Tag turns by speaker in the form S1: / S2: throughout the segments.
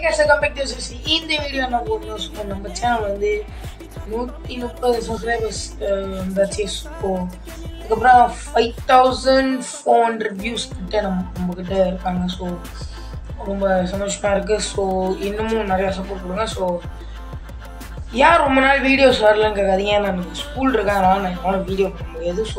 S1: case கம்பெக்ட் இந்த video என்ன போடணும் ஸோ நம்ம சேனல் வந்து நூற்றி முப்பது சப்ஸ்கிரைபர்ஸ் வந்தாச்சு ஸோ அதுக்கப்புறம் five thousand four hundred views கிட்ட நம்ம நம்மக்கிட்ட இருக்காங்க ஸோ ரொம்ப சந்தோஷமாக இருக்குது ஸோ இன்னமும் நிறையா சப்போர்ட் கொடுங்க ஸோ ஏன் ரொம்ப நாள் வீடியோஸ் வரலன்னு கேட்காதீங்க ஏன்னா எனக்கு ஸ்கூல் இருக்கனால நான் என்னால் வீடியோ பண்ண முடியாது ஸோ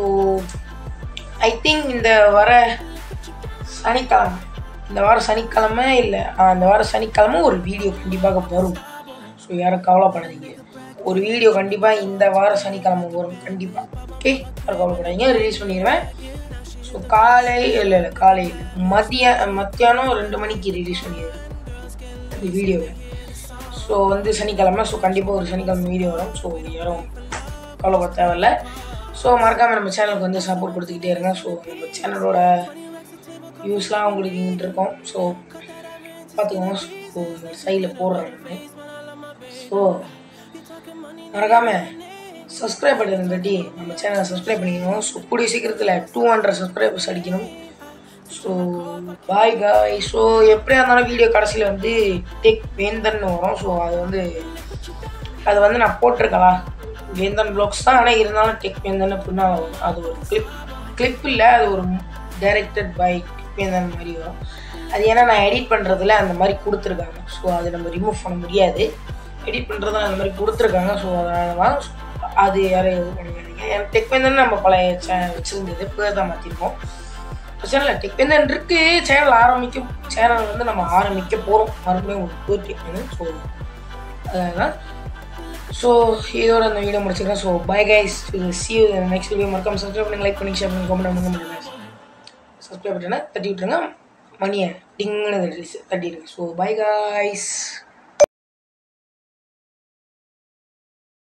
S1: ஐ திங்க் இந்த வர சனிக்கிழமை இந்த வாரம் சனிக்கிழமை இல்லை இந்த வாரம் சனிக்கிழமை ஒரு வீடியோ கண்டிப்பாக வரும் ஸோ யாரும் கவலைப்படாதீங்க ஒரு வீடியோ கண்டிப்பாக இந்த வாரம் சனிக்கிழமை வரும் கண்டிப்பாக ஓகே யாரும் கவலைப்படாதீங்க ரிலீஸ் பண்ணிடுவேன் ஸோ காலை இல்லை இல்லை காலை இல்லை மதிய மத்தியானம் ரெண்டு மணிக்கு ரிலீஸ் பண்ணிடுவேன் இந்த வீடியோவை ஸோ வந்து சனிக்கிழமை ஸோ கண்டிப்பாக ஒரு சனிக்கிழமை வீடியோ வரும் ஸோ யாரும் கவலைப்பட தேவையில்ல ஸோ மறக்காமல் நம்ம சேனலுக்கு வந்து சப்போர்ட் கொடுத்துக்கிட்டே இருங்க ஸோ நம்ம சேனலோட வியூஸ்லாம் உங்களுக்கு இங்கிட்டு இருக்கோம் ஸோ பார்த்துக்கோங்க ஸோ சைடில் போடுறேன் நான் ஸோ மறக்காமல் சப்ஸ்கிரைப் பண்ணுறது தட்டி நம்ம சேனலை சப்ஸ்கிரைப் பண்ணிக்கணும் ஸோ கூடிய சீக்கிரத்தில் டூ ஹண்ட்ரட் சப்ஸ்கிரைபர்ஸ் அடிக்கணும் ஸோ பாய் காய் ஸோ எப்படியா இருந்தாலும் வீடியோ கடைசியில் வந்து டெக் வேந்தன் வரும் ஸோ அது வந்து அது வந்து நான் போட்டிருக்கலாம் வேந்தன் ப்ளாக்ஸ் தான் ஆனால் இருந்தாலும் டெக் வேந்தன் அப்படின்னா அது ஒரு கிளிப் கிளிப் இல்லை அது ஒரு டைரக்டட் பை வேந்தன் மாதிரி வரும் அது ஏன்னா நான் எடிட் பண்ணுறதுல அந்த மாதிரி கொடுத்துருக்காங்க ஸோ அதை நம்ம ரிமூவ் பண்ண முடியாது எடிட் பண்ணுறதுல அந்த மாதிரி கொடுத்துருக்காங்க ஸோ அதனால தான் அது யாரும் இது பண்ணுவாங்க என் டெக் வேந்தன் நம்ம பழைய சே வச்சுருந்தது பேர் தான் மாற்றிருக்கோம் பிரச்சனை இல்லை டெக் வேந்தன் இருக்கு சேனல் ஆரம்பிக்க சேனல் வந்து நம்ம ஆரம்பிக்க போகிறோம் மறுபடியும் ஒரு பேர் டெக் வேந்தன் ஸோ அதனால் ஸோ இதோட அந்த வீடியோ முடிச்சுக்கிறேன் so bye guys see next video மறக்காம சப்ஸ்கிரைப் பண்ணுங்க லைக் பண்ணி ஷேர் பண்ணி கமெண்ட் பண்ணுங்க முடியல சப்ஸ்கிரைப் பட்டனை தட்டி விட்டுருங்க மணியை டிங்னு தட்டிடுங்க ஸோ பை கைஸ்